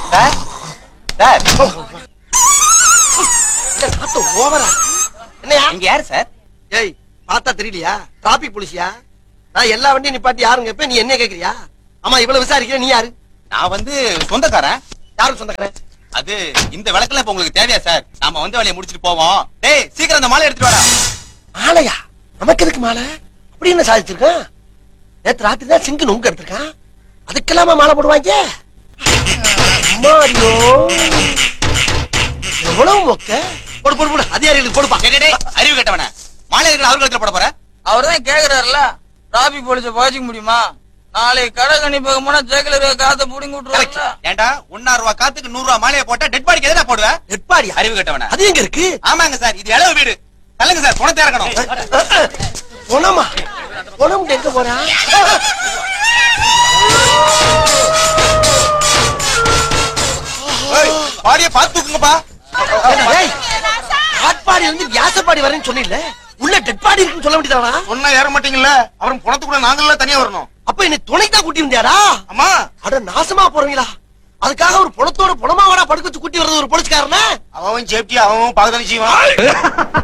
sir sir இந்த நாட்டம் ஓவரா என்னையா இங்க யாரு சார் ஏய் பார்த்தா தெரியலையா டிராபிக் போலீஸியா நான் எல்லா வண்டியும் நிப்பாட்டி யாருங்க இப்ப நீ என்ன கேக்குறியா ஆமா இவ்வளவு விசாரிக்கிற நீ யாரு நான் வந்து சொந்தக்காரன் யாருக்கு சொந்தக்காரன் அது இந்த விளக்கெல்லாம் இப்ப உங்களுக்கு தேவையா சார் நாம வந்து வேலையை முடிச்சிட்டு போவோம் டேய் சீக்கிரம் அந்த மாலை எடுத்துட்டு வாடா மாலையா நமக்கு எதுக்கு மாலை அப்படி என்ன சாதிச்சிருக்கான் நேத்து ராத்திரி தான் சிங்கு நுங்க எடுத்திருக்கான் அதுக்கெல்லாமா மாலை போடுவாங்க அம்மாடியோ எவ்வளவு மொக்க போடு போடு போடு அதிகாரிகளுக்கு போடுப்பா டேய், டேய், டேய், அறிவு கட்டவன மாலை இருக்கிற அவருக்கு கழுத்துல போட போற அவர் தான் கேக்குறாருல டிராபிக் போலீஸ பாய்ச்சிக்க முடியுமா நாளைக்கு கடை கணிப்பாக போனா ஜெயில இருக்க காத்த புடிங்கி விட்டுருவாங்கல்ல ஏன்டா ஒன்னா ரூபா காத்துக்கு நூறு ரூபா மாலையை போட்டா டெட் பாடிக்கு எதுனா போடுவேன் நெட்பாடியா அறிவு கட்டவன அது எங்க இருக்கு ஆமாங்க சார் இது இளவு வீடு தள்ளுங்க சார் பணத்தை இறக்கணும் பொணமா பொணம் எங்க போறா ஏய், பாடியை பார்த்து தூக்குங்கப்பா ஆட்பாடி இருந்து வியாசப்பாடி வரேன்னு சொன்னில்ல உள்ள டெட் பாடி இருக்குன்னு சொல்ல வேண்டியதானா ஒன்னா ஏற மாட்டீங்கல்ல அப்புறம் பணத்துக்குள்ள நாங்களே தனியா வரணும் அப்ப என்னை துணைக்கு தான் கூட்டி வந்தியாடா அம்மா அட நாசமா போறீங்களா அதுக்காக ஒரு பணத்தோட பணமா வாடா படுக்க வச்சு கூட்டி வர்றது ஒரு போலீஸ்காரனா அவன் சேஃப்டி அவன் பாதுகாப்பு செய்வான்